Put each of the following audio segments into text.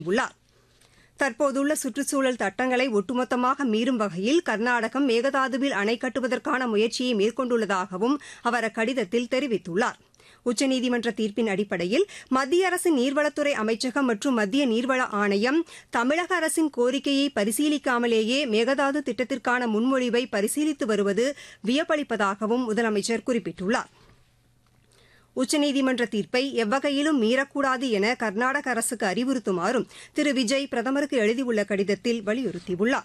உள்ளார் தற்போதுள்ள சுற்றுச்சூழல் சட்டங்களை ஒட்டுமொத்தமாக மீறும் வகையில் கர்நாடகம் மேகதாதுவில் அணை கட்டுவதற்கான முயற்சியை மேற்கொண்டுள்ளதாகவும் அவர் அக்கடிதத்தில் தெரிவித்துள்ளார் உச்சநீதிமன்ற தீர்ப்பின் அடிப்படையில் மத்திய அரசின் நீர்வளத்துறை அமைச்சகம் மற்றும் மத்திய நீர்வள ஆணையம் தமிழக அரசின் கோரிக்கையை பரிசீலிக்காமலேயே மேகதாது திட்டத்திற்கான முன்மொழிவை பரிசீலித்து வருவது வியப்பளிப்பதாகவும் முதலமைச்சர் குறிப்பிட்டுள்ளார் உச்சநீதிமன்ற தீர்ப்பை எவ்வகையிலும் மீறக்கூடாது என கர்நாடக அரசுக்கு அறிவுறுத்துமாறும் திரு விஜய் பிரதமருக்கு எழுதியுள்ள கடிதத்தில் வலியுறுத்தியுள்ளார்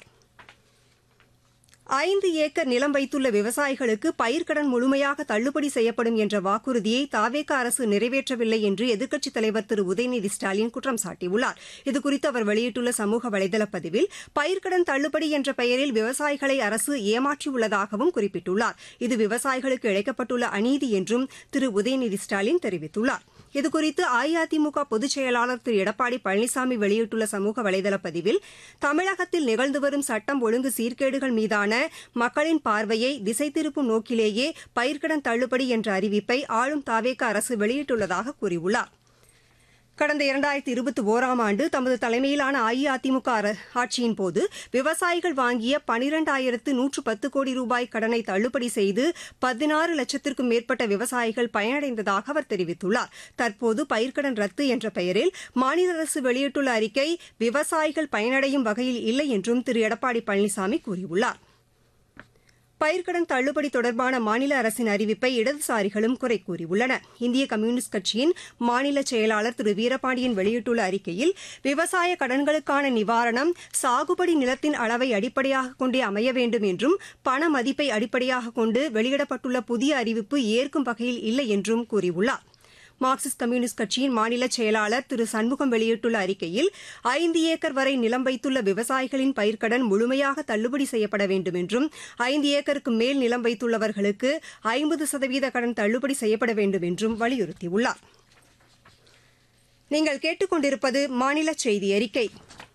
ஐந்து ஏக்கர் நிலம் வைத்துள்ள விவசாயிகளுக்கு பயிர்க்கடன் முழுமையாக தள்ளுபடி செய்யப்படும் என்ற வாக்குறுதியை தாவேக அரசு நிறைவேற்றவில்லை என்று எதிர்க்கட்சித் தலைவர் திரு உதயநிதி ஸ்டாலின் குற்றம் சாட்டியுள்ளார் இதுகுறித்து அவர் வெளியிட்டுள்ள சமூக வலைதள பதிவில் பயிர்க்கடன் தள்ளுபடி என்ற பெயரில் விவசாயிகளை அரசு ஏமாற்றியுள்ளதாகவும் குறிப்பிட்டுள்ளார் இது விவசாயிகளுக்கு இழைக்கப்பட்டுள்ள அநீதி என்றும் திரு உதயநிதி ஸ்டாலின் தெரிவித்துள்ளார் இதுகுறித்து அஇஅதிமுக பொதுச் செயலாளர் திரு எடப்பாடி பழனிசாமி வெளியிட்டுள்ள சமூக வலைதள பதிவில் தமிழகத்தில் நிகழ்ந்து வரும் சட்டம் ஒழுங்கு சீர்கேடுகள் மீதான மக்களின் பார்வையை திசை திருப்பும் நோக்கிலேயே பயிர்க்கடன் தள்ளுபடி என்ற அறிவிப்பை ஆளும் தாவேக அரசு வெளியிட்டுள்ளதாக கூறியுள்ளார் கடந்த இரண்டாயிரத்தி இருபத்தி ஓராம் ஆண்டு தமது தலைமையிலான அஇஅதிமுக ஆட்சியின் போது விவசாயிகள் வாங்கிய பனிரெண்டாயிரத்து நூற்று பத்து கோடி ரூபாய் கடனை தள்ளுபடி செய்து பதினாறு லட்சத்திற்கும் மேற்பட்ட விவசாயிகள் பயனடைந்ததாக அவர் தெரிவித்துள்ளார் தற்போது பயிர்க்கடன் ரத்து என்ற பெயரில் மாநில அரசு வெளியிட்டுள்ள அறிக்கை விவசாயிகள் பயனடையும் வகையில் இல்லை என்றும் திரு எடப்பாடி பழனிசாமி கூறியுள்ளார் பயிர்க்கடன் தள்ளுபடி தொடர்பான மாநில அரசின் அறிவிப்பை இடதுசாரிகளும் குறை கூறியுள்ளன இந்திய கம்யூனிஸ்ட் கட்சியின் மாநில செயலாளர் திரு வீரபாண்டியன் வெளியிட்டுள்ள அறிக்கையில் விவசாய கடன்களுக்கான நிவாரணம் சாகுபடி நிலத்தின் அளவை அடிப்படையாக கொண்டே அமைய வேண்டும் என்றும் பண மதிப்பை அடிப்படையாக கொண்டு வெளியிடப்பட்டுள்ள புதிய அறிவிப்பு ஏற்கும் வகையில் இல்லை என்றும் கூறியுள்ளார் மார்க்சிஸ்ட் கம்யூனிஸ்ட் கட்சியின் மாநில செயலாளர் திரு சண்முகம் வெளியிட்டுள்ள அறிக்கையில் ஐந்து ஏக்கர் வரை நிலம் வைத்துள்ள விவசாயிகளின் பயிர்க்கடன் முழுமையாக தள்ளுபடி செய்யப்பட வேண்டும் என்றும் ஐந்து ஏக்கருக்கு மேல் நிலம் வைத்துள்ளவர்களுக்கு ஐம்பது சதவீத கடன் தள்ளுபடி செய்யப்பட வேண்டும் என்றும் வலியுறுத்தியுள்ளார் நீங்கள் கேட்டுக்கொண்டிருப்பது மாநில செய்தி அறிக்கை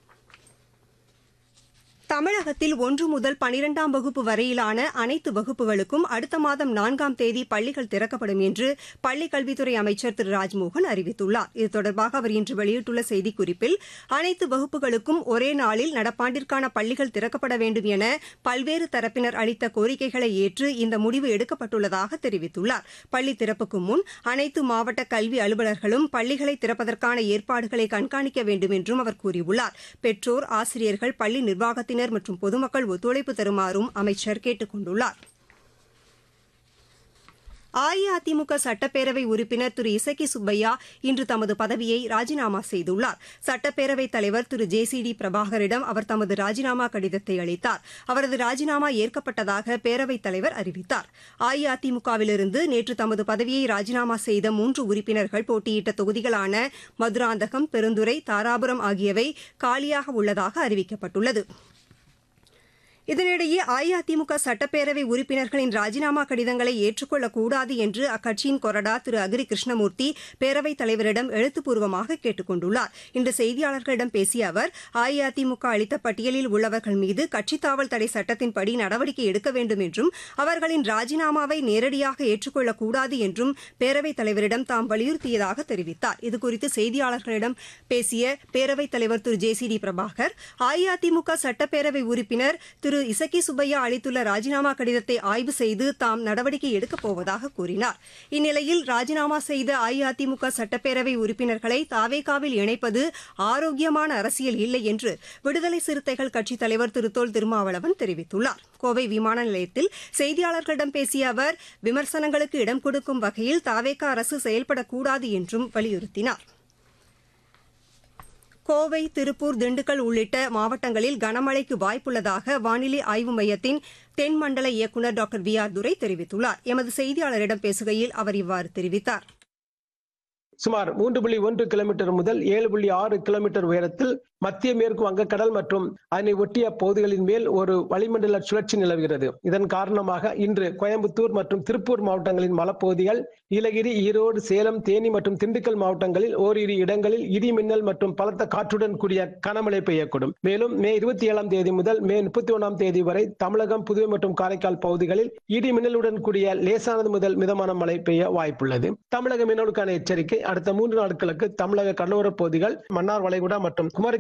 தமிழகத்தில் ஒன்று முதல் பனிரெண்டாம் வகுப்பு வரையிலான அனைத்து வகுப்புகளுக்கும் அடுத்த மாதம் நான்காம் தேதி பள்ளிகள் திறக்கப்படும் என்று பள்ளிக் கல்வித்துறை அமைச்சர் திரு ராஜ்மோகன் அறிவித்துள்ளார் இது தொடர்பாக அவர் இன்று வெளியிட்டுள்ள செய்திக்குறிப்பில் அனைத்து வகுப்புகளுக்கும் ஒரே நாளில் நடப்பாண்டிற்கான பள்ளிகள் திறக்கப்பட வேண்டும் என பல்வேறு தரப்பினர் அளித்த கோரிக்கைகளை ஏற்று இந்த முடிவு எடுக்கப்பட்டுள்ளதாக தெரிவித்துள்ளார் பள்ளி திறப்புக்கு முன் அனைத்து மாவட்ட கல்வி அலுவலர்களும் பள்ளிகளை திறப்பதற்கான ஏற்பாடுகளை கண்காணிக்க வேண்டும் என்றும் அவர் கூறியுள்ளார் பெற்றோர் ஆசிரியர்கள் பள்ளி நிர்வாகத்தினர் உறுப்பினர் மற்றும் பொதுமக்கள் ஒத்துழைப்பு தருமாறும் அமைச்சர் கேட்டுக் கொண்டுள்ளார் அஇஅதிமுக சட்டப்பேரவை உறுப்பினர் திரு இசக்கி சுப்பையா இன்று தமது பதவியை ராஜினாமா செய்துள்ளார் சட்டப்பேரவைத் தலைவர் திரு ஜே சி டி பிரபாகரிடம் அவர் தமது ராஜினாமா கடிதத்தை அளித்தார் அவரது ராஜினாமா ஏற்கப்பட்டதாக பேரவைத் தலைவர் அறிவித்தார் அஇஅதிமுகவிலிருந்து நேற்று தமது பதவியை ராஜினாமா செய்த மூன்று உறுப்பினர்கள் போட்டியிட்ட தொகுதிகளான மதுராந்தகம் பெருந்துறை தாராபுரம் ஆகியவை காலியாக உள்ளதாக அறிவிக்கப்பட்டுள்ளது இதனிடையே அஇஅதிமுக சட்டப்பேரவை உறுப்பினர்களின் ராஜினாமா கடிதங்களை ஏற்றுக்கொள்ளக்கூடாது என்று அக்கட்சியின் கொறடா திரு அகிரி கிருஷ்ணமூர்த்தி பேரவைத் தலைவரிடம் எழுத்துப்பூர்வமாக கேட்டுக் கொண்டுள்ளார் இன்று செய்தியாளர்களிடம் பேசிய அவர் அஇஅதிமுக அளித்த பட்டியலில் உள்ளவர்கள் மீது கட்சித் தாவல் தடை சட்டத்தின்படி நடவடிக்கை எடுக்க வேண்டும் என்றும் அவர்களின் ராஜினாமாவை நேரடியாக ஏற்றுக்கொள்ளக்கூடாது என்றும் பேரவைத் தலைவரிடம் தாம் வலியுறுத்தியதாக தெரிவித்தார் இதுகுறித்து செய்தியாளர்களிடம் பேசிய பேரவைத் தலைவர் திரு J C D Prabhakar AIADMK சட்டப்பேரவை உறுப்பினர் திரு இசக்கி சுப்பையா அளித்துள்ள ராஜினாமா கடிதத்தை ஆய்வு செய்து தாம் நடவடிக்கை எடுக்கப் போவதாக கூறினார் இந்நிலையில் ராஜினாமா செய்த அஇஅதிமுக சட்டப்பேரவை உறுப்பினர்களை தாவேகாவில் இணைப்பது ஆரோக்கியமான அரசியல் இல்லை என்று விடுதலை சிறுத்தைகள் கட்சித் தலைவர் திரு தொல் திருமாவளவன் தெரிவித்துள்ளார் கோவை விமான நிலையத்தில் செய்தியாளர்களிடம் பேசிய அவர் விமர்சனங்களுக்கு இடம் கொடுக்கும் வகையில் தாவேகா அரசு செயல்படக்கூடாது என்றும் வலியுறுத்தினார் கோவை திருப்பூர் திண்டுக்கல் உள்ளிட்ட மாவட்டங்களில் கனமழைக்கு வாய்ப்புள்ளதாக வானிலை ஆய்வு மையத்தின் தென்மண்டல இயக்குநர் டாக்டர் வி ஆர் துரை தெரிவித்துள்ளார் எமது செய்தியாளரிடம் பேசுகையில் அவர் இவ்வாறு தெரிவித்தார் சுமார் மூன்று புள்ளி ஒன்று கிலோமீட்டர் முதல் ஏழு புள்ளி ஆறு கிலோமீட்டர் உயரத்தில் மத்திய மேற்கு வங்கக்கடல் மற்றும் அதனை ஒட்டிய பகுதிகளின் மேல் ஒரு வளிமண்டல சுழற்சி நிலவுகிறது இதன் காரணமாக இன்று கோயம்புத்தூர் மற்றும் திருப்பூர் மாவட்டங்களின் மலப்பகுதிகள் நீலகிரி ஈரோடு சேலம் தேனி மற்றும் திண்டுக்கல் மாவட்டங்களில் ஓரிரு இடங்களில் இடி மின்னல் மற்றும் பலத்த காற்றுடன் கூடிய கனமழை பெய்யக்கூடும் மேலும் மே இருபத்தி ஏழாம் தேதி முதல் மே முப்பத்தி ஒன்றாம் தேதி வரை தமிழகம் புதுவை மற்றும் காரைக்கால் பகுதிகளில் இடி மின்னலுடன் கூடிய லேசானது முதல் மிதமான மழை பெய்ய வாய்ப்புள்ளது தமிழக மீனவர்களுக்கான எச்சரிக்கை அடுத்த மூன்று நாட்களுக்கு தமிழக கடலோரப் பகுதிகள் மன்னார் வளைகுடா மற்றும் குமரி